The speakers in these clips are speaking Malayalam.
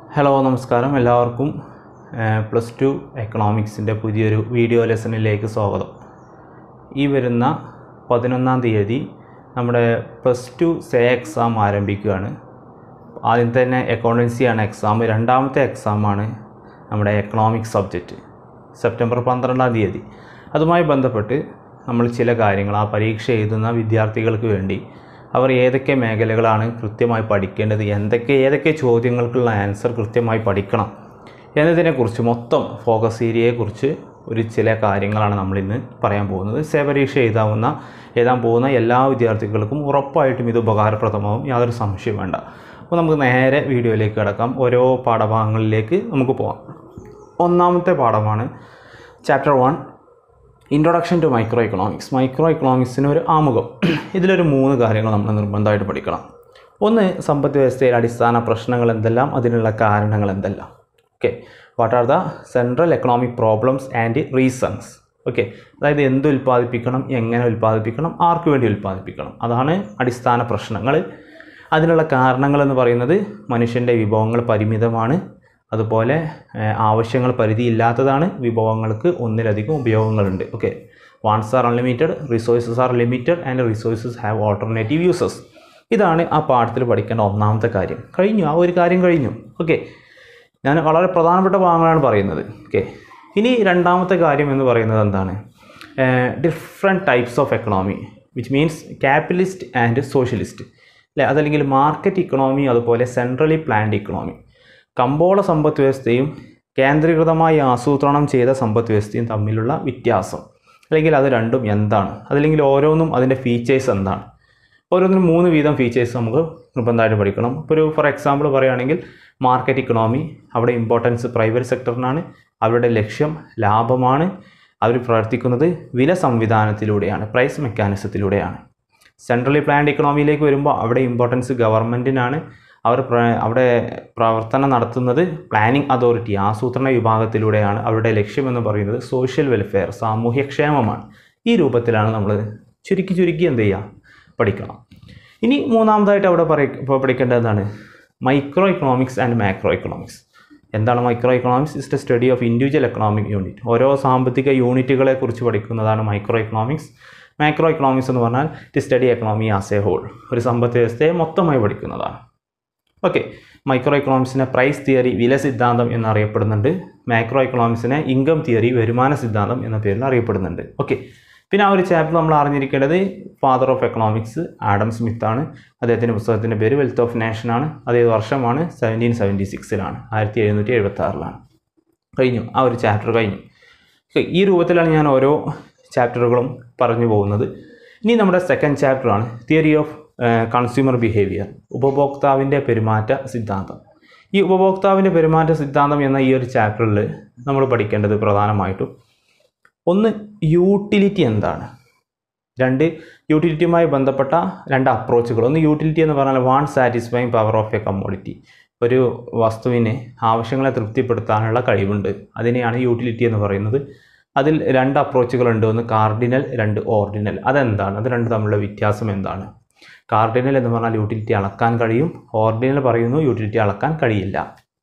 ഹലോ നമസ്കാരം എല്ലാവർക്കും പ്ലസ് ടു എക്കണോമിക്സിൻ്റെ പുതിയൊരു വീഡിയോ ലെസണിലേക്ക് സ്വാഗതം ഈ വരുന്ന പതിനൊന്നാം തീയതി നമ്മുടെ പ്ലസ് ടു സേ എക്സാം ആരംഭിക്കുകയാണ് ആദ്യം തന്നെ അക്കൗണ്ടൻസിയാണ് എക്സാം രണ്ടാമത്തെ എക്സാമാണ് നമ്മുടെ എക്കണോമിക്സ് സബ്ജക്റ്റ് സെപ്റ്റംബർ പന്ത്രണ്ടാം തീയതി അതുമായി ബന്ധപ്പെട്ട് നമ്മൾ ചില കാര്യങ്ങൾ ആ പരീക്ഷ എഴുതുന്ന വിദ്യാർത്ഥികൾക്ക് വേണ്ടി അവർ ഏതൊക്കെ മേഖലകളാണ് കൃത്യമായി പഠിക്കേണ്ടത് എന്തൊക്കെ ഏതൊക്കെ ചോദ്യങ്ങൾക്കുള്ള ആൻസർ കൃത്യമായി പഠിക്കണം എന്നതിനെക്കുറിച്ച് മൊത്തം ഫോക്കസ് ഏരിയയെക്കുറിച്ച് ഒരു ചില കാര്യങ്ങളാണ് നമ്മളിന്ന് പറയാൻ പോകുന്നത് സേ പരീക്ഷ എഴുതാവുന്ന എഴുതാൻ പോകുന്ന എല്ലാ വിദ്യാർത്ഥികൾക്കും ഉറപ്പായിട്ടും ഇത് ഉപകാരപ്രദമാവും യാതൊരു സംശയം വേണ്ട അപ്പോൾ നമുക്ക് നേരെ വീഡിയോയിലേക്ക് കിടക്കാം ഓരോ പാഠഭാഗങ്ങളിലേക്ക് നമുക്ക് പോകാം ഒന്നാമത്തെ പാഠമാണ് chapter one introduction to micro economics micro എക്കണോമിക്സിന് ഒരു ആമുഖം ഇതിലൊരു മൂന്ന് കാര്യങ്ങൾ നമ്മൾ നിർബന്ധമായിട്ട് പഠിക്കണം ഒന്ന് സമ്പദ് വ്യവസ്ഥയിലെ അടിസ്ഥാന പ്രശ്നങ്ങൾ എന്തെല്ലാം അതിനുള്ള കാരണങ്ങൾ എന്തെല്ലാം okay what are the central economic problems and reasons okay അതായത് എന്ത് ഉൽപ്പാദിപ്പിക്കണം എങ്ങനെ ഉൽപ്പാദിപ്പിക്കണം ആർക്ക് വേണ്ടി ഉൽപ്പാദിപ്പിക്കണം അതാണ് അടിസ്ഥാന പ്രശ്നങ്ങൾ അതിനുള്ള കാരണങ്ങൾ എന്ന് പറയുന്നത് മനുഷ്യൻ്റെ വിഭവങ്ങൾ പരിമിതമാണ് അതുപോലെ ഏഹ്, ആവശ്യങ്ങൾ പരിധിയില്ലാത്തതാണ് വിഭവങ്ങൾക്ക് ഒന്നിലധികം ഉപയോഗങ്ങളുണ്ട് okay wants are unlimited resources are limited and resources have alternative uses ഇതാണ് ആ പാഠത്തിൽ പഠിക്കേണ്ട ഒന്നാമത്തെ കാര്യം കഴിഞ്ഞു ആ ഒരു കാര്യം കഴിഞ്ഞു ഓക്കെ ഞാൻ വളരെ പ്രധാനപ്പെട്ട ഭാഗങ്ങളാണ് പറയുന്നത് ഓക്കെ ഇനി രണ്ടാമത്തെ കാര്യം എന്ന് പറയുന്നത് എന്താണ് different types of economy which means capitalist and socialist അല്ലേ അതല്ലെങ്കിൽ മാർക്കറ്റ് ഇക്കണോമി അതുപോലെ സെൻട്രലി പ്ലാൻഡ് ഇക്കണോമി കമ്പോള സമ്പദ് വ്യവസ്ഥയും കേന്ദ്രീകൃതമായി ആസൂത്രണം ചെയ്ത സമ്പദ് വ്യവസ്ഥയും തമ്മിലുള്ള വ്യത്യാസം അല്ലെങ്കിൽ അത് രണ്ടും എന്താണ് അതല്ലെങ്കിൽ ഓരോന്നും അതിൻ്റെ ഫീച്ചേഴ്സ് എന്താണ് ഓരോന്നിനും മൂന്ന് വീതം ഫീച്ചേഴ്സ് നമുക്ക് നിർബന്ധമായിട്ട് പഠിക്കണം ഇപ്പോൾ ഒരു ഫോർ എക്സാമ്പിൾ പറയുകയാണെങ്കിൽ മാർക്കറ്റ് ഇക്കണോമി അവിടെ ഇമ്പോർട്ടൻസ് പ്രൈവറ്റ് സെക്ടറിനാണ് അവരുടെ ലക്ഷ്യം ലാഭമാണ് അവർ പ്രവർത്തിക്കുന്നത് വില സംവിധാനത്തിലൂടെയാണ് പ്രൈസ് മെക്കാനിസത്തിലൂടെയാണ് സെൻട്രലി പ്ലാൻഡ് ഇക്കണോമിയിലേക്ക് വരുമ്പോൾ അവിടെ ഇമ്പോർട്ടൻസ് ഗവൺമെൻറ്റിനാണ് അവർ പ്ര- അവിടെ പ്രവർത്തനം നടത്തുന്നത് പ്ലാനിംഗ് അതോറിറ്റി ആസൂത്രണ വിഭാഗത്തിലൂടെയാണ് അവരുടെ ലക്ഷ്യം എന്ന് പറയുന്നത് സോഷ്യൽ വെൽഫെയർ സാമൂഹ്യക്ഷേമമാണ് ഈ രൂപത്തിലാണ് നമ്മൾ ചുരുക്കി ചുരുക്കി എന്ത് ചെയ്യുക പഠിക്കണം ഇനി മൂന്നാമതായിട്ട് അവിടെ പറയ ഇപ്പോൾ പഠിക്കേണ്ടത് എന്താണ് micro economics and macro economics എന്താണ് micro economics is the study of individual economic unit ഓരോ സാമ്പത്തിക യൂണിറ്റുകളെ കുറിച്ച് പഠിക്കുന്നതാണ് മൈക്രോ ഇക്കണോമിക്സ് മാക്രോ ഇക്കണോമിക്സ് എന്ന് പറഞ്ഞാൽ to study economy as a whole ഒരു സമ്പദ് വ്യവസ്ഥയെ മൊത്തമായി പഠിക്കുന്നതാണ് ഓക്കെ മൈക്രോ ഇക്കണോമിക്സിനെ പ്രൈസ് തിയറി വില സിദ്ധാന്തം എന്നറിയപ്പെടുന്നുണ്ട് മാക്രോ ഇക്കണോമിക്സിനെ ഇൻകം തിയറി വരുമാന സിദ്ധാന്തം എന്ന പേരിൽ അറിയപ്പെടുന്നുണ്ട് ഓക്കെ പിന്നെ ആ ഒരു ചാപ്റ്റർ നമ്മൾ അറിഞ്ഞിരിക്കേണ്ടത് father of economics Adam Smith ആണ് അദ്ദേഹത്തിൻ്റെ പുസ്തകത്തിൻ്റെ പേര് വെൽത്ത് ഓഫ് നേഷൻ ആണ് അതേ വർഷമാണ് സെവൻറ്റീൻ സെവൻറ്റി സിക്സിലാണ് ആയിരത്തി എഴുന്നൂറ്റി എഴുപത്തി ആറിലാണ് കഴിഞ്ഞു ആ ഒരു ചാപ്റ്റർ കഴിഞ്ഞു Okay, ഈ രൂപത്തിലാണ് ഞാൻ ഓരോ ചാപ്റ്ററുകളും പറഞ്ഞു പോകുന്നത് ഇനി നമ്മുടെ സെക്കൻഡ് ചാപ്റ്ററാണ് തിയറി ഓഫ് കൺസ്യൂമർ ബിഹേവിയർ ഉപഭോക്താവിൻ്റെ പെരുമാറ്റ സിദ്ധാന്തം ഈ ഉപഭോക്താവിൻ്റെ പെരുമാറ്റ സിദ്ധാന്തം എന്ന ഈ ഒരു ചാപ്റ്ററിൽ നമ്മൾ പഠിക്കേണ്ടത് പ്രധാനമായിട്ടും ഒന്ന് യൂട്ടിലിറ്റി എന്താണ് രണ്ട് യൂട്ടിലിറ്റിയുമായി ബന്ധപ്പെട്ട രണ്ട് അപ്രോച്ചുകൾ ഒന്ന് യൂട്ടിലിറ്റി എന്ന് പറഞ്ഞാൽ want satisfying power of a commodity ഒരു വസ്തുവിനെ ആവശ്യങ്ങളെ തൃപ്തിപ്പെടുത്താനുള്ള കഴിവുണ്ട് അതിനെയാണ് യൂട്ടിലിറ്റി എന്ന് പറയുന്നത് അതിൽ രണ്ട് അപ്രോച്ചുകളുണ്ട് ഒന്ന് കാർഡിനൽ രണ്ട് ഓർഡിനൽ അതെന്താണ് അത് രണ്ട് തമ്മിലുള്ള വ്യത്യാസം എന്താണ് കാർഡിനൽ എന്ന് പറഞ്ഞാൽ യൂട്ടിലിറ്റി അളക്കാൻ കഴിയും ഓർഡിനൽ പറയുന്നു യൂട്ടിലിറ്റി അളക്കാൻ കഴിയില്ല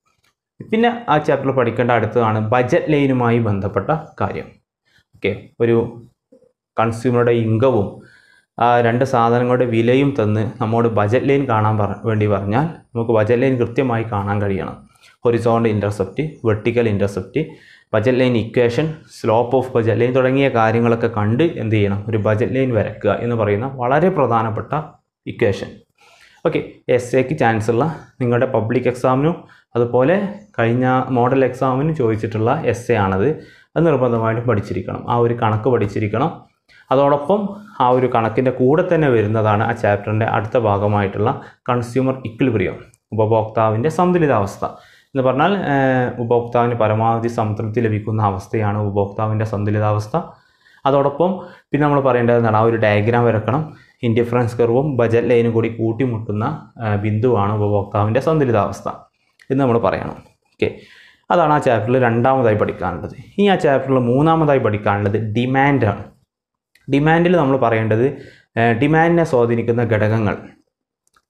പിന്നെ ആ ചാപ്റ്ററിൽ പഠിക്കേണ്ട അടുത്തതാണ് ബജറ്റ് ലൈനുമായി ബന്ധപ്പെട്ട കാര്യം ഓക്കെ ഒരു കൺസ്യൂമറുടെ ഇൻകവും ആ രണ്ട് സാധനങ്ങളുടെ വിലയും തന്ന് നമ്മോട് ബജറ്റ് ലൈൻ കാണാൻ പറ വേണ്ടി പറഞ്ഞാൽ നമുക്ക് ബജറ്റ് ലൈൻ കൃത്യമായി കാണാൻ കഴിയണം horizontal intercept vertical intercept budget line equation slope of budget line തുടങ്ങിയ കാര്യങ്ങളൊക്കെ കണ്ട് എന്ത് ചെയ്യണം ഒരു ബജറ്റ് ലൈൻ വരയ്ക്കുക എന്ന് പറയുന്ന വളരെ പ്രധാനപ്പെട്ട ഇക്വേഷൻ ഓക്കെ എസ് എക്ക് ചാൻസ് ഉള്ള നിങ്ങളുടെ പബ്ലിക് എക്സാമിനും അതുപോലെ കഴിഞ്ഞ മോഡൽ എക്സാമിനും ചോദിച്ചിട്ടുള്ള എസ് എ ആണത് അത് നിർബന്ധമായിട്ടും പഠിച്ചിരിക്കണം ആ ഒരു കണക്ക് പഠിച്ചിരിക്കണം അതോടൊപ്പം ആ ഒരു കണക്കിൻ്റെ കൂടെ തന്നെ വരുന്നതാണ് ആ ചാപ്റ്ററിൻ്റെ അടുത്ത ഭാഗമായിട്ടുള്ള കൺസ്യൂമർ ഇക്വിലിബ്രിയം ഉപഭോക്താവിൻ്റെ സന്തുലിതാവസ്ഥ എന്ന് പറഞ്ഞാൽ ഏഹ്, ഉപഭോക്താവിന് പരമാവധി സംതൃപ്തി ലഭിക്കുന്ന അവസ്ഥയാണ് ഉപഭോക്താവിൻ്റെ സന്തുലിതാവസ്ഥ അതോടൊപ്പം പിന്നെ നമ്മൾ പറയേണ്ടത് എന്താണ് ആ ഒരു ഡയഗ്രാം വരക്കണം ഇൻഡിഫറൻസ് കർവും ബജറ്റ് ലൈനും കൂടി കൂട്ടിമുട്ടുന്ന ആ, ബിന്ദുവാണ് ഉപഭോക്താവിൻ്റെ സന്തുലിതാവസ്ഥ എന്ന് നമ്മൾ പറയണം ഓക്കെ അതാണ് ആ ചാപ്റ്ററിൽ രണ്ടാമതായി പഠിക്കാനുള്ളത് ഇനി ആ ചാപ്റ്ററിൽ മൂന്നാമതായി പഠിക്കാനുള്ളത് ഡിമാൻഡാണ് ഡിമാൻഡിൽ നമ്മൾ പറയേണ്ടത് ഡിമാൻഡിനെ സ്വാധീനിക്കുന്ന ഘടകങ്ങൾ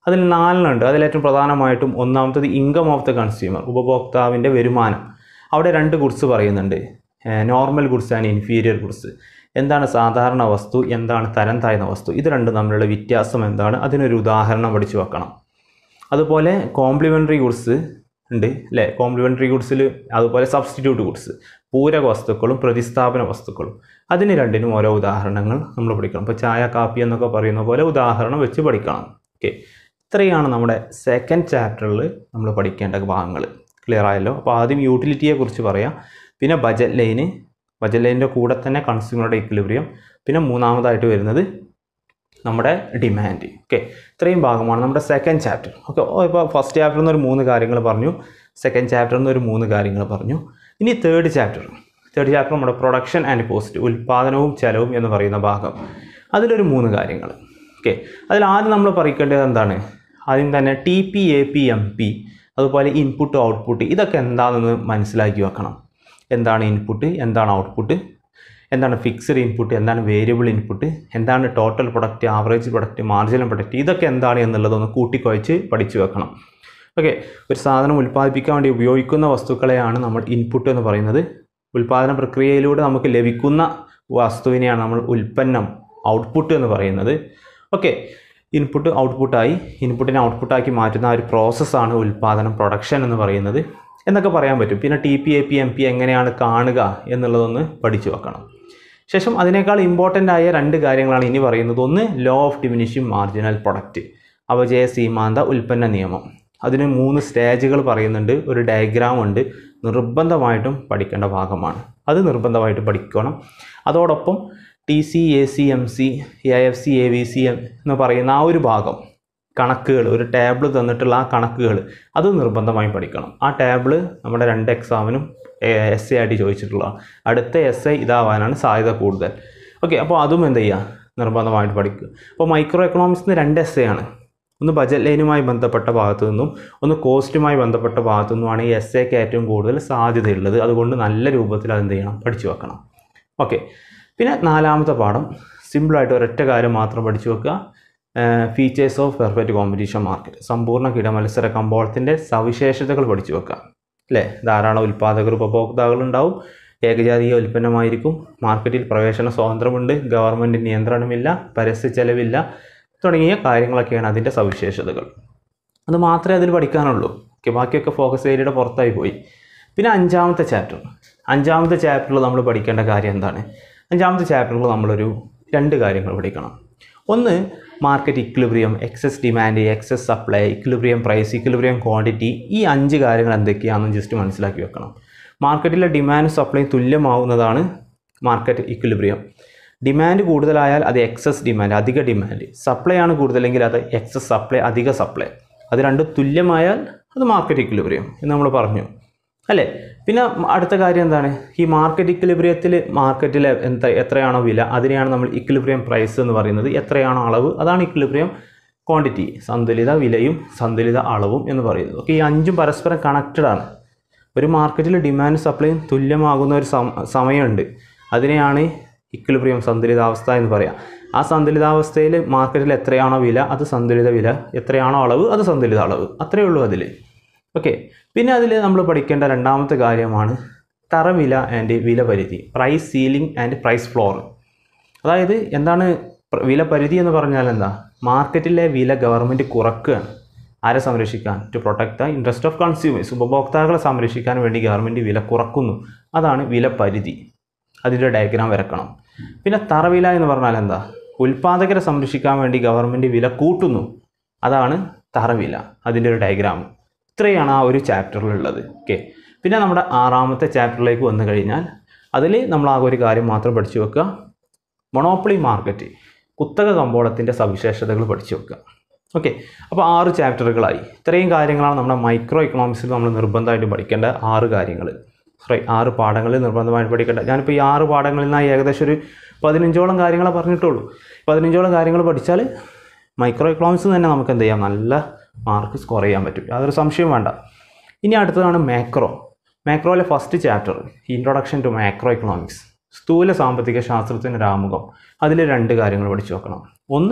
അതിൽ നാലെണ്ണം ഉണ്ട് അതിലേറ്റവും പ്രധാനമായിട്ടും ഒന്നാമത്തത് ഇൻകം ഓഫ് ദ കൺസ്യൂമർ ഉപഭോക്താവിൻ്റെ വരുമാനം അവിടെ രണ്ട് ഗുഡ്സ് പറയുന്നുണ്ട് normal goods and inferior goods എന്താണ് സാധാരണ വസ്തു എന്താണ് തരം താഴ്ന്ന വസ്തു ഇത് രണ്ടും തമ്മിലുള്ള വ്യത്യാസം എന്താണ് അതിനൊരു ഉദാഹരണം പഠിച്ചു വെക്കണം അതുപോലെ കോംപ്ലിമെൻ്ററി ഗുഡ്സ് ഉണ്ട് അല്ലേ കോംപ്ലിമെൻ്ററി ഗുഡ്സിൽ അതുപോലെ സബ്സ്റ്റിറ്റ്യൂട്ട് ഗുഡ്സ് പൂരക വസ്തുക്കളും പ്രതിസ്ഥാപന വസ്തുക്കളും അതിന് രണ്ടിനും ഓരോ ഉദാഹരണങ്ങൾ നമ്മൾ പഠിക്കണം ഇപ്പോൾ ചായ കാപ്പി എന്നൊക്കെ പറയുന്ന പോലെ ഉദാഹരണം വെച്ച് പഠിക്കണം ഓക്കെ ഇത്രയാണ് നമ്മുടെ സെക്കൻഡ് ചാപ്റ്ററിൽ നമ്മൾ പഠിക്കേണ്ട ഭാഗങ്ങൾ ക്ലിയർ ആയല്ലോ അപ്പോൾ ആദ്യം യൂട്ടിലിറ്റിയെ കുറിച്ച് പറയാം പിന്നെ ബജറ്റ് ലൈന് ബജറ്റ് ലൈനിൻ്റെ കൂടെ തന്നെ കൺസ്യൂമറുടെ ഇക്വിലിബ്രിയം പിന്നെ മൂന്നാമതായിട്ട് വരുന്നത് നമ്മുടെ ഡിമാൻഡ് ഓക്കെ ഇത്രയും ഭാഗമാണ് നമ്മുടെ സെക്കൻഡ് ചാപ്റ്റർ ഓക്കെ ഇപ്പോൾ ഫസ്റ്റ് ചാപ്റ്ററിൽ നിന്ന് ഒരു മൂന്ന് കാര്യങ്ങൾ പറഞ്ഞു സെക്കൻഡ് ചാപ്റ്ററിൽ നിന്ന് ഒരു മൂന്ന് കാര്യങ്ങൾ പറഞ്ഞു ഇനി തേർഡ് ചാപ്റ്റർ തേർഡ് ചാപ്റ്റർ നമ്മുടെ പ്രൊഡക്ഷൻ ആൻഡ് കോസ്റ്റ് ഉൽപ്പാദനവും ചെലവും എന്ന് പറയുന്ന ഭാഗം അതിലൊരു മൂന്ന് കാര്യങ്ങൾ ഓക്കെ അതിൽ ആദ്യം നമ്മൾ പഠിക്കേണ്ടത് എന്താണ് ആദ്യം തന്നെ T P A P M P അതുപോലെ ഇൻപുട്ട് ഔട്ട്പുട്ട് ഇതൊക്കെ എന്താണെന്ന് മനസ്സിലാക്കി വെക്കണം എന്താണ് ഇൻപുട്ട് എന്താണ് ഔട്ട്പുട്ട് എന്താണ് ഫിക്സഡ് ഇൻപുട്ട് എന്താണ് വേരിയബിൾ ഇൻപുട്ട് എന്താണ് total product average product marginal product ഇതൊക്കെ എന്താണ് എന്നുള്ളതൊന്ന് കൂട്ടിക്കുഴച്ച് പഠിച്ചു വെക്കണം ഓക്കെ ഒരു സാധനം ഉൽപ്പാദിപ്പിക്കാൻ വേണ്ടി ഉപയോഗിക്കുന്ന വസ്തുക്കളെയാണ് നമ്മൾ ഇൻപുട്ട് എന്ന് പറയുന്നത് ഉൽപ്പാദന പ്രക്രിയയിലൂടെ നമുക്ക് ലഭിക്കുന്ന വസ്തുവിനെയാണ് നമ്മൾ ഉൽപ്പന്നം ഔട്ട്പുട്ട് എന്ന് പറയുന്നത് ഓക്കെ ഇൻപുട്ട് ഔട്ട്പുട്ടായി ഇൻപുട്ടിനെ ഔട്ട്പുട്ടാക്കി മാറ്റുന്ന ആ ഒരു പ്രോസസ്സാണ് ഉൽപ്പാദനം പ്രൊഡക്ഷൻ എന്ന് പറയുന്നത് എന്നൊക്കെ പറയാൻ പറ്റും പിന്നെ T P A P M P എങ്ങനെയാണ് കാണുക എന്നുള്ളതൊന്ന് പഠിച്ചു വെക്കണം ശേഷം അതിനേക്കാൾ ഇമ്പോർട്ടൻ്റ് ആയ രണ്ട് കാര്യങ്ങളാണ് ഇനി പറയുന്നത് ഒന്ന് law of diminishing marginal product അപജയ സീമാന്ത ഉൽപ്പന്ന നിയമം അതിന് മൂന്ന് സ്റ്റേജുകൾ പറയുന്നുണ്ട് ഒരു ഡയഗ്രാം ഉണ്ട് നിർബന്ധമായിട്ടും പഠിക്കേണ്ട ഭാഗമാണ് അത് നിർബന്ധമായിട്ട് പഠിക്കണം അതോടൊപ്പം T C A C M C A F C A V C M എന്ന് പറയുന്ന ആ ഒരു ഭാഗം കണക്കുകൾ ഒരു ടേബിൾ തന്നിട്ടുള്ള ആ കണക്കുകൾ അത് നിർബന്ധമായും പഠിക്കണം ആ ടേബിൾ നമ്മുടെ രണ്ട് എക്സാമിനും എസ് എ ആയിട്ട് ചോദിച്ചിട്ടുള്ളതാണ് അടുത്ത എസ് ഐ ഇതാവാനാണ് സാധ്യത കൂടുതൽ ഓക്കെ അപ്പോൾ അതും എന്ത് ചെയ്യുക നിർബന്ധമായിട്ട് പഠിക്കുക അപ്പോൾ മൈക്രോ എക്കണോമിക്സിന് രണ്ട് എസ് എ ആണ് ഒന്ന് ബജറ്റ് ലൈനുമായി ബന്ധപ്പെട്ട ഭാഗത്തു നിന്നും ഒന്ന് കോസ്റ്റുമായി ബന്ധപ്പെട്ട ഭാഗത്തു നിന്നുമാണ് ഈ എസ് എക്ക് ഏറ്റവും കൂടുതൽ സാധ്യതയുള്ളത് അതുകൊണ്ട് നല്ല രൂപത്തിൽ അത് എന്ത് ചെയ്യണം പഠിച്ചു വെക്കണം ഓക്കെ പിന്നെ നാലാമത്തെ പാഠം സിമ്പിളായിട്ട് ഒരൊറ്റ കാര്യം മാത്രം പഠിച്ചു വെക്കുക features of perfect competition market സമ്പൂർണ്ണ കിടമത്സര കമ്പോളത്തിൻ്റെ സവിശേഷതകൾ പഠിച്ചു വെക്കാം അല്ലേ ധാരാളം ഉൽപ്പാദകർ ഉപഭോക്താക്കൾ ഉണ്ടാവും ഏകജാതീയ ഉൽപ്പന്നമായിരിക്കും മാർക്കറ്റിൽ പ്രവേശന സ്വാതന്ത്ര്യമുണ്ട് ഗവൺമെൻറ് നിയന്ത്രണമില്ല പരസ്യ ചെലവില്ല തുടങ്ങിയ കാര്യങ്ങളൊക്കെയാണ് അതിൻ്റെ സവിശേഷതകൾ അത് മാത്രമേ അതിൽ പഠിക്കാനുള്ളൂ ഓക്കെ ബാക്കിയൊക്കെ ഫോക്കസ് ഏരിയയുടെ പുറത്തായി പോയി പിന്നെ അഞ്ചാമത്തെ ചാപ്റ്റർ അഞ്ചാമത്തെ ചാപ്റ്ററിൽ നമ്മൾ പഠിക്കേണ്ട കാര്യം എന്താണ് അഞ്ചാമത്തെ ചാപ്റ്ററിൽ നമ്മളൊരു രണ്ട് കാര്യങ്ങൾ പഠിക്കണം ഒന്ന് market equilibrium excess demand excess supply equilibrium price equilibrium quantity ഈ അഞ്ച് കാര്യങ്ങൾ എന്തൊക്കെയാണെന്ന് ജസ്റ്റ് മനസ്സിലാക്കി വെക്കണം മാർക്കറ്റിലെ ഡിമാൻഡ് സപ്ലൈ തുല്യമാവുന്നതാണ് മാർക്കറ്റ് ഇക്വിലിബ്രിയം ഡിമാൻഡ് കൂടുതലായാൽ അത് എക്സസ് ഡിമാൻഡ് അധിക ഡിമാൻഡ് സപ്ലൈ ആണ് കൂടുതലെങ്കിൽ അത് എക്സസ് സപ്ലൈ അധിക സപ്ലൈ അത് രണ്ടും തുല്യമായാൽ അത് മാർക്കറ്റ് ഇക്വിലിബ്രിയം എന്ന് നമ്മൾ പറഞ്ഞു അല്ലേ പിന്നെ അടുത്ത കാര്യം എന്താണ് ഈ മാർക്കറ്റ് ഇക്വിലിബ്രിയത്തിൽ മാർക്കറ്റിൽ എന്താ എത്രയാണോ വില അതിനെയാണ് നമ്മൾ ഇക്വിലിബ്രിയം പ്രൈസ് എന്ന് പറയുന്നത് എത്രയാണോ അളവ് അതാണ് ഇക്വിലിബ്രിയം ക്വാണ്ടിറ്റി സന്തുലിത വിലയും സന്തുലിത അളവും എന്ന് പറയുന്നത് ഓക്കെ ഈ അഞ്ചും പരസ്പരം കണക്റ്റഡ് ആണ് ഒരു മാർക്കറ്റിൽ ഡിമാൻഡ് സപ്ലൈയും തുല്യമാകുന്ന ഒരു സം- സമയമുണ്ട് അതിനെയാണ് ഇക്വിലിബ്രിയം സന്തുലിതാവസ്ഥ എന്ന് പറയാം ആ സന്തുലിതാവസ്ഥയിൽ മാർക്കറ്റിൽ എത്രയാണോ വില അത് സന്തുലിത വില എത്രയാണോ അളവ് അത് സന്തുലിത അളവ് അത്രയേ ഉള്ളൂ അതിൽ ഓക്കെ പിന്നെ അതിൽ നമ്മൾ പഠിക്കേണ്ട രണ്ടാമത്തെ കാര്യമാണ് തറവില ആൻഡ് വില പരിധി price ceiling and price floor അതായത് എന്താണ് പ്ര- വില പരിധി എന്ന് പറഞ്ഞാൽ എന്താ മാർക്കറ്റിലെ വില ഗവൺമെൻറ് കുറക്കുകയാണ് ആരെ സംരക്ഷിക്കാൻ to protect the interest of consumers ഉപഭോക്താക്കളെ സംരക്ഷിക്കാൻ വേണ്ടി ഗവൺമെൻറ് വില കുറക്കുന്നു അതാണ് വില പരിധി അതിൻ്റെ ഡയഗ്രാം വരക്കണം പിന്നെ തറവില എന്ന് പറഞ്ഞാൽ എന്താ ഉൽപ്പാദകരെ സംരക്ഷിക്കാൻ വേണ്ടി ഗവൺമെൻറ് വില കൂട്ടുന്നു അതാണ് തറവില അതിൻ്റെ ഒരു ഡയഗ്രാം ഇത്രയാണ് ആ ഒരു ചാപ്റ്ററിലുള്ളത് ഓക്കെ പിന്നെ നമ്മുടെ ആറാമത്തെ ചാപ്റ്ററിലേക്ക് വന്നു കഴിഞ്ഞാൽ അതിൽ നമ്മൾ ആകെ ഒരു കാര്യം മാത്രം പഠിച്ചു വെക്കുക മൊണോപ്പൊളി മാർക്കറ്റ് കുത്തക കമ്പോളത്തിൻ്റെ സവിശേഷതകൾ പഠിച്ചു വെക്കുക ഓക്കെ അപ്പോൾ ആറ് ചാപ്റ്ററുകളായി ഇത്രയും കാര്യങ്ങളാണ് നമ്മുടെ മൈക്രോ ഇക്കണോമിക്സിൽ നമ്മൾ നിർബന്ധമായിട്ട് പഠിക്കേണ്ട ആറ് കാര്യങ്ങൾ സോറി ആറ് പാഠങ്ങളിൽ നിർബന്ധമായിട്ട് പഠിക്കേണ്ട ഞാനിപ്പോൾ ഈ ആറ് പാഠങ്ങളിൽ നിന്നായി ഏകദേശം ഒരു പതിനഞ്ചോളം കാര്യങ്ങളെ പറഞ്ഞിട്ടുള്ളൂ പതിനഞ്ചോളം കാര്യങ്ങൾ പഠിച്ചാൽ മൈക്രോ ഇക്കണോമിക്സ് തന്നെ നമുക്ക് എന്ത് ചെയ്യാം നല്ല മാർക്ക് സ്കോർ ചെയ്യാൻ പറ്റും യാതൊരു സംശയവും വേണ്ട ഇനി അടുത്തതാണ് മാക്രോ മാക്രോയിലെ first chapter introduction to macro economics സ്ഥൂല സാമ്പത്തിക ശാസ്ത്രത്തിൻ്റെ ഒരു ആമുഖം അതിൽ രണ്ട് കാര്യങ്ങൾ പഠിച്ചു വെക്കണം ഒന്ന്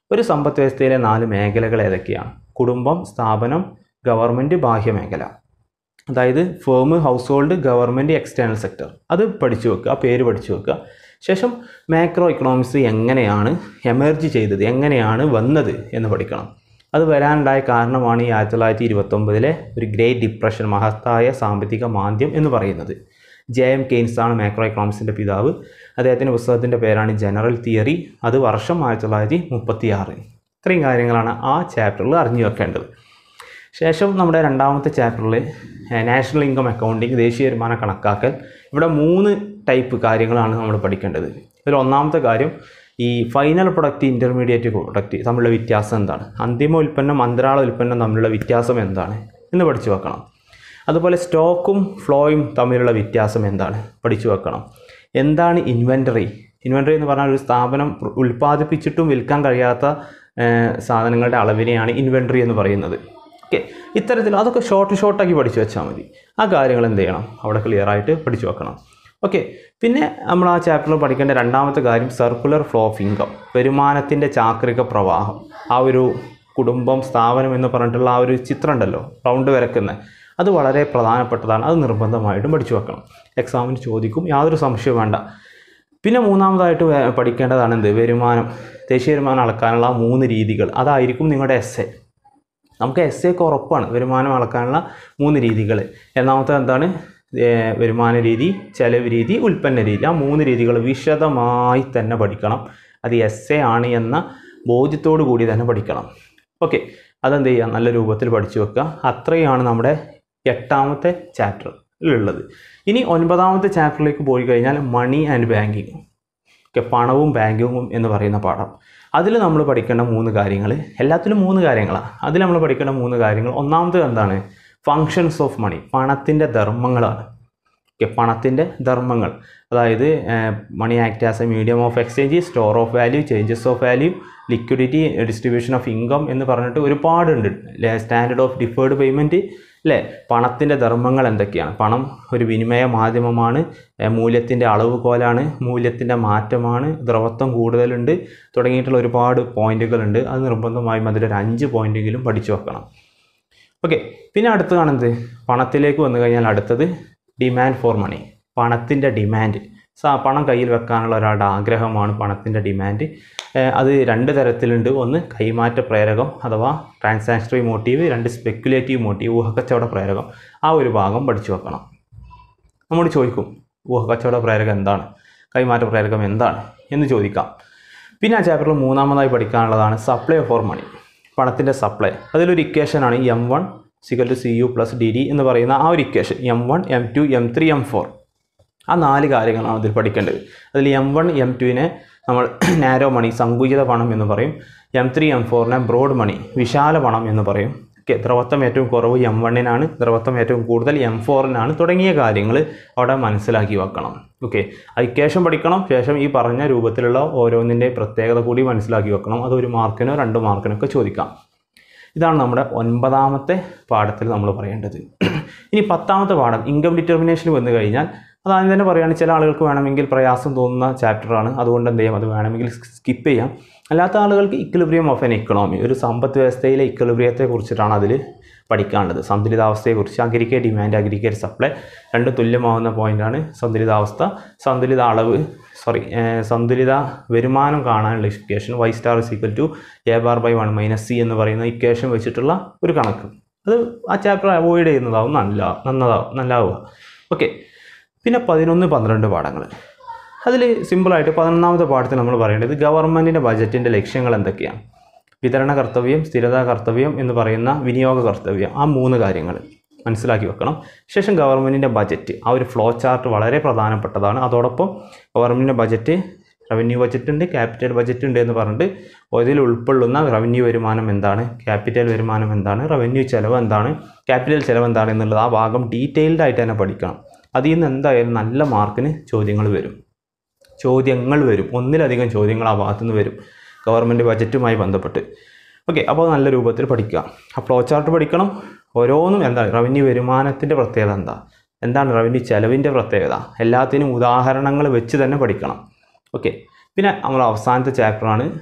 ഒരു സമ്പദ് വ്യവസ്ഥയിലെ നാല് മേഖലകൾ ഏതൊക്കെയാണ് കുടുംബം സ്ഥാപനം ഗവൺമെൻറ് ബാഹ്യമേഖല അതായത് firm household government external sector അത് പഠിച്ചു വെക്കുക ആ പേര് പഠിച്ചു വെക്കുക ശേഷം മാക്രോ ഇക്കണോമിക്സ് എങ്ങനെയാണ് എമർജ് ചെയ്തത് എങ്ങനെയാണ് വന്നത് എന്ന് പഠിക്കണം അത് വരാനുണ്ടായ കാരണമാണ് ഈ ആയിരത്തി തൊള്ളായിരത്തി ഇരുപത്തൊമ്പതിലെ ഒരു ഗ്രേറ്റ് ഡിപ്രഷൻ മഹത്തായ സാമ്പത്തിക മാന്ദ്യം എന്ന് പറയുന്നത് ജെ എം കെയ്ൻസ് ആണ് മാക്രോ എക്കണോമിക്സിൻ്റെ പിതാവ് അദ്ദേഹത്തിൻ്റെ പുസ്തകത്തിൻ്റെ പേരാണ് ജനറൽ തിയറി അത് വർഷം ആയിരത്തി തൊള്ളായിരത്തി മുപ്പത്തി ആറ് ഇത്രയും കാര്യങ്ങളാണ് ആ ചാപ്റ്ററിൽ അറിഞ്ഞു വെക്കേണ്ടത് ശേഷം നമ്മുടെ രണ്ടാമത്തെ ചാപ്റ്ററിൽ നാഷണൽ ഇൻകം അക്കൗണ്ടിങ് ദേശീയ വരുമാന കണക്കാക്കൽ ഇവിടെ മൂന്ന് ടൈപ്പ് കാര്യങ്ങളാണ് നമ്മൾ പഠിക്കേണ്ടത് ഇതിൽ ഒന്നാമത്തെ കാര്യം ഈ ഫൈനൽ പ്രൊഡക്റ്റ് ഇൻ്റർമീഡിയറ്റ് പ്രൊഡക്റ്റ് തമ്മിലുള്ള വ്യത്യാസം എന്താണ് അന്തിമ ഉൽപ്പന്നം അന്തരാള ഉൽപ്പന്നം തമ്മിലുള്ള വ്യത്യാസം എന്താണ് എന്ന് പഠിച്ചു വെക്കണം അതുപോലെ സ്റ്റോക്കും ഫ്ലോയും തമ്മിലുള്ള വ്യത്യാസം എന്താണ് പഠിച്ചു വെക്കണം എന്താണ് ഇൻവെൻറ്ററി ഇൻവെൻറ്ററി എന്ന് പറഞ്ഞാൽ ഒരു സ്ഥാപനം ഉൽപ്പാദിപ്പിച്ചിട്ടും വിൽക്കാൻ കഴിയാത്ത ഏഹ്, സാധനങ്ങളുടെ അളവിനെയാണ് ഇൻവെൻറ്ററി എന്ന് പറയുന്നത് ഓക്കെ ഇത്തരത്തിൽ അതൊക്കെ ഷോർട്ട് ഷോർട്ടാക്കി പഠിച്ചു വെച്ചാൽ മതി ആ കാര്യങ്ങൾ എന്ത് ചെയ്യണം അവിടെ ക്ലിയർ ആയിട്ട് പഠിച്ചു വെക്കണം ഓക്കെ പിന്നെ നമ്മൾ ആ ചാപ്റ്ററിൽ പഠിക്കേണ്ട രണ്ടാമത്തെ കാര്യം സർക്കുലർ ഫ്ലോ ഓഫ് ഇൻകം വരുമാനത്തിൻ്റെ ചാക്രിക പ്രവാഹം ആ ഒരു കുടുംബം സ്ഥാപനം എന്ന് പറഞ്ഞിട്ടുള്ള ആ ഒരു ചിത്രം ഉണ്ടല്ലോ റൗണ്ട് വരക്കുന്നത് അത് വളരെ പ്രധാനപ്പെട്ടതാണ് അത് നിർബന്ധമായിട്ടും പഠിച്ചു വെക്കണം എക്സാമിന് ചോദിക്കും യാതൊരു സംശയവും വേണ്ട പിന്നെ മൂന്നാമതായിട്ട് വേ- പഠിക്കേണ്ടതാണ് എന്ത് വരുമാനം ദേശീയ വരുമാനം അളക്കാനുള്ള ആ മൂന്ന് രീതികൾ അതായിരിക്കും നിങ്ങളുടെ എസ് എ നമുക്ക് എസ് എ ഒക്കെ ഉറപ്പാണ് വരുമാനം അളക്കാനുള്ള മൂന്ന് രീതികൾ ഒന്നാമത്തെ എന്താണ് ഏ, വരുമാന രീതി ചെലവ് രീതി ഉൽപ്പന്ന രീതി ആ മൂന്ന് രീതികൾ വിശദമായി തന്നെ പഠിക്കണം അത് എസ് എ ആണ് എന്ന ബോധ്യത്തോടു കൂടി തന്നെ പഠിക്കണം ഓക്കെ അതെന്ത് ചെയ്യുക നല്ല രൂപത്തിൽ പഠിച്ചു വെക്കുക അത്രയാണ് നമ്മുടെ എട്ടാമത്തെ ചാപ്റ്ററിലുള്ളത് ഇനി ഒൻപതാമത്തെ ചാപ്റ്ററിലേക്ക് പോയി കഴിഞ്ഞാൽ മണി ആൻഡ് ബാങ്കിങ് ഓക്കെ പണവും ബാങ്കിങ്ങും എന്ന് പറയുന്ന പാഠം അതിൽ നമ്മൾ പഠിക്കേണ്ട മൂന്ന് കാര്യങ്ങൾ എല്ലാത്തിലും മൂന്ന് കാര്യങ്ങളാണ് അതിൽ നമ്മൾ പഠിക്കേണ്ട മൂന്ന് കാര്യങ്ങൾ ഒന്നാമത് എന്താണ് ഫങ്ഷൻസ് ഓഫ് മണി പണത്തിൻ്റെ ധർമ്മങ്ങളാണ് ഓക്കെ പണത്തിൻ്റെ ധർമ്മങ്ങൾ അതായത് money act as a medium of exchange store of value changes of value liquidity distribution of income എന്ന് പറഞ്ഞിട്ട് ഒരുപാടുണ്ട് സ്റ്റാൻഡേർഡ് ഓഫ് ഡിഫേർഡ് പേയ്മെൻറ്റ് അല്ലേ പണത്തിൻ്റെ ധർമ്മങ്ങൾ എന്തൊക്കെയാണ് പണം ഒരു വിനിമയ മാധ്യമമാണ് ഏഹ് മൂല്യത്തിൻ്റെ അളവുകോലാണ് മൂല്യത്തിൻ്റെ മാറ്റമാണ് ദ്രവത്വം കൂടുതലുണ്ട് തുടങ്ങിയിട്ടുള്ള ഒരുപാട് പോയിന്റുകളുണ്ട് അത് നിർബന്ധമായും അതിലൊരു അഞ്ച് പോയിന്റെങ്കിലും പഠിച്ചു വെക്കണം ഓക്കെ പിന്നെ അടുത്ത് കാണുന്നത് പണത്തിലേക്ക് വന്നു കഴിഞ്ഞാൽ അടുത്തത് ഡിമാൻഡ് ഫോർ മണി പണത്തിൻ്റെ ഡിമാൻഡ് സാ പണം കയ്യിൽ വെക്കാനുള്ള ഒരാളുടെ ആഗ്രഹമാണ് പണത്തിൻ്റെ ഡിമാൻഡ് ഏഹ് അത് രണ്ട് തരത്തിലുണ്ട് ഒന്ന് കൈമാറ്റ പ്രേരകം അഥവാ ട്രാൻസാക്ഷണറി മോട്ടീവ് രണ്ട് സ്പെക്കുലേറ്റീവ് മോട്ടീവ് ഊഹക്കച്ചവട പ്രേരകം ആ ഒരു ഭാഗം പഠിച്ചു വെക്കണം നമ്മോട് ചോദിക്കും ഊഹക്കച്ചവട പ്രേരകം എന്താണ് കൈമാറ്റ പ്രേരകം എന്താണ് എന്ന് ചോദിക്കാം പിന്നെ ആ ചാപ്റ്ററിൽ മൂന്നാമതായി പഠിക്കാനുള്ളതാണ് സപ്ലൈ ഫോർ മണി പണത്തിൻ്റെ സപ്ലൈ അതിലൊരു ഇക്വേഷനാണ് M one equal to C U plus D D എന്ന് പറയുന്ന ആ ഒരു equation M one M two M three M four ആ നാല് കാര്യങ്ങളാണ് അതിൽ പഠിക്കേണ്ടത് അതിൽ എം വൺ എം ടുവിനെ നമ്മൾ നാരോ മണി സങ്കുചിത പണം എന്ന് പറയും എം ത്രീ എം ഫോറിനെ ബ്രോഡ് മണി വിശാല പണം എന്ന് പറയും ഓക്കെ ദ്രവത്വം ഏറ്റവും കുറവ് എം വണ്ണിനാണ് ദ്രവത്വം ഏറ്റവും കൂടുതൽ എം ഫോറിനാണ് തുടങ്ങിയ കാര്യങ്ങൾ അവിടെ മനസ്സിലാക്കി വെക്കണം ഓക്കെ ഐക്യേഷം പഠിക്കണം ശേഷം ഈ പറഞ്ഞ രൂപത്തിലുള്ള ഓരോന്നിൻ്റെ പ്രത്യേകത കൂടി മനസ്സിലാക്കി വെക്കണം അത് ഒരു മാർക്കിനോ രണ്ട് മാർക്കിനോ ഒക്കെ ചോദിക്കാം ഇതാണ് നമ്മുടെ ഒൻപതാമത്തെ പാഠത്തിൽ നമ്മൾ പറയേണ്ടത് ഇനി പത്താമത്തെ പാഠം ഇൻകം ഡിറ്റർമിനേഷൻ വന്നു കഴിഞ്ഞാൽ അത് ആദ്യം തന്നെ പറയുകയാണെങ്കിൽ ചില ആളുകൾക്ക് വേണമെങ്കിൽ പ്രയാസം തോന്നുന്ന ചാപ്റ്ററാണ് അതുകൊണ്ട് എന്ത് ചെയ്യാം അത് വേണമെങ്കിൽ സ്കിപ്പ് ചെയ്യാം അല്ലാത്ത ആളുകൾക്ക് ഇക്വിലിബ്രിയം ഓഫ് എൻ ഇക്കണോമി ഒരു സമ്പദ് വ്യവസ്ഥയിലെ ഇക്വിലിബ്രിയത്തെ കുറിച്ചിട്ടാണ് അതിൽ പഠിക്കാനുള്ളത് സന്തുലിതാവസ്ഥയെക്കുറിച്ച് അഗ്രിഗേറ്റ് ഡിമാൻഡ് അഗ്രിഗേറ്റ് സപ്ലൈ രണ്ട് തുല്യമാവുന്ന പോയിന്റാണ് സന്തുലിതാവസ്ഥ സന്തുലിത അളവ് സോറി സന്തുലിത വരുമാനം കാണാനുള്ള equation Y star is equal to A bar by one minus C എന്ന് പറയുന്ന ഇക്വേഷൻ വെച്ചിട്ടുള്ള ഒരു കണക്ക് അത് ആ ചാപ്റ്റർ അവോയ്ഡ് ചെയ്യുന്നതാവും നല്ല നന്നതാവും നല്ലതാവുക ഓക്കെ പിന്നെ പതിനൊന്ന് പന്ത്രണ്ട് പാഠങ്ങൾ അതിൽ സിമ്പിളായിട്ട് പതിനൊന്നാമത്തെ പാഠത്തിൽ നമ്മൾ പറയേണ്ടത് ഗവൺമെൻറ്റിൻ്റെ ബജറ്റിൻ്റെ ലക്ഷ്യങ്ങൾ എന്തൊക്കെയാണ് വിതരണ കർത്തവ്യം സ്ഥിരതാ കർത്തവ്യം എന്ന് പറയുന്ന വിനിയോഗ കർത്തവ്യം ആ മൂന്ന് കാര്യങ്ങൾ മനസ്സിലാക്കി വെക്കണം ശേഷം ഗവൺമെൻറ്റിൻ്റെ ബജറ്റ് ആ ഒരു ഫ്ലോ ചാർട്ട് വളരെ പ്രധാനപ്പെട്ടതാണ് അതോടൊപ്പം ഗവൺമെൻറ്റിൻ്റെ ബജറ്റ് റവന്യൂ ബജറ്റ് ഉണ്ട് ക്യാപിറ്റൽ ബജറ്റ് ഉണ്ട് എന്ന് പറഞ്ഞിട്ട് ഇതിൽ ഉൾക്കൊള്ളുന്ന റവന്യൂ വരുമാനം എന്താണ് ക്യാപിറ്റൽ വരുമാനം എന്താണ് റവന്യൂ ചെലവ് എന്താണ് ക്യാപിറ്റൽ ചെലവ് എന്താണ് എന്നുള്ളത് ആ ഭാഗം ഡീറ്റെയിൽഡ് ആയിട്ട് തന്നെ പഠിക്കണം അതിൽ നിന്ന് എന്തായാലും നല്ല മാർക്കിന് ചോദ്യങ്ങൾ വരും ചോദ്യങ്ങൾ വരും ഒന്നിലധികം ചോദ്യങ്ങൾ ആ ഭാഗത്തു നിന്ന് വരും ഗവൺമെൻറ് ബജറ്റുമായി ബന്ധപ്പെട്ട് ഓക്കെ അപ്പോൾ നല്ല രൂപത്തിൽ പഠിക്കുക ആ ഫ്ലോ ചാർട്ട് പഠിക്കണം ഓരോന്നും എന്താണ് റവന്യൂ വരുമാനത്തിൻ്റെ പ്രത്യേകത എന്താ എന്താണ് റവന്യൂ ചെലവിൻ്റെ പ്രത്യേകത എല്ലാത്തിനും ഉദാഹരണങ്ങൾ വെച്ച് തന്നെ പഠിക്കണം ഓക്കെ പിന്നെ നമ്മൾ അവസാനത്തെ ചാപ്റ്ററാണ്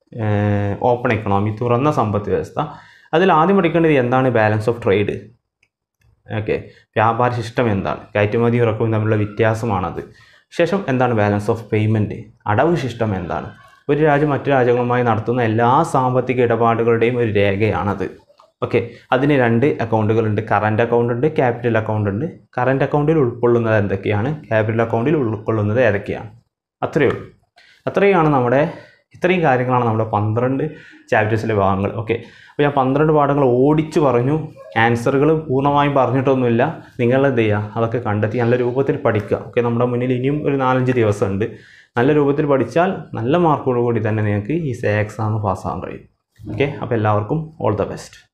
ഓപ്പൺ എക്കണോമി തുറന്ന സമ്പദ് വ്യവസ്ഥ അതിൽ ആദ്യം പഠിക്കേണ്ടത് എന്താണ് ബാലൻസ് ഓഫ് ട്രേഡ് ഓക്കെ വ്യാപാര സിസ്റ്റം എന്താണ് കയറ്റുമതി ഇറക്കുമതി തമ്മിലുള്ള വ്യത്യാസമാണത് ശേഷം എന്താണ് ബാലൻസ് ഓഫ് പേയ്മെൻറ്റ് അടവ് സിസ്റ്റം എന്താണ് ഒരു രാജ്യം മറ്റു രാജ്യങ്ങളുമായി നടത്തുന്ന എല്ലാ സാമ്പത്തിക ഇടപാടുകളുടെയും ഒരു രേഖയാണത് ഓക്കെ അതിന് രണ്ട് അക്കൗണ്ടുകളുണ്ട് കറൻറ്റ് അക്കൗണ്ട് ഉണ്ട് ക്യാപിറ്റൽ അക്കൗണ്ട് ഉണ്ട് കറൻറ്റ് അക്കൗണ്ടിൽ ഉൾക്കൊള്ളുന്നത് എന്തൊക്കെയാണ് ക്യാപിറ്റൽ അക്കൗണ്ടിൽ ഉൾക്കൊള്ളുന്നത് ഏതൊക്കെയാണ് അത്രയേ ഉള്ളൂ അത്രയാണ് നമ്മുടെ ഇത്രയും കാര്യങ്ങളാണ് നമ്മുടെ പന്ത്രണ്ട് ചാപ്റ്റേഴ്സിലെ ഭാഗങ്ങൾ ഓക്കെ അപ്പോൾ ഞാൻ പന്ത്രണ്ട് പാഠങ്ങൾ ഓടിച്ച് പറഞ്ഞു ആൻസറുകൾ പൂർണ്ണമായും പറഞ്ഞിട്ടൊന്നുമില്ല നിങ്ങൾ എന്ത് ചെയ്യുക അതൊക്കെ കണ്ടെത്തി നല്ല രൂപത്തിൽ പഠിക്കുക ഓക്കെ നമ്മുടെ മുന്നിൽ ഇനിയും ഒരു നാലഞ്ച് ദിവസമുണ്ട് നല്ല രൂപത്തിൽ പഠിച്ചാൽ നല്ല മാർക്കോട് കൂടി തന്നെ നിങ്ങൾക്ക് ഈ സേ എക്സാം പാസ്സാകാൻ കഴിയും ഓക്കെ അപ്പോൾ എല്ലാവർക്കും ഓൾ ദ ബെസ്റ്റ്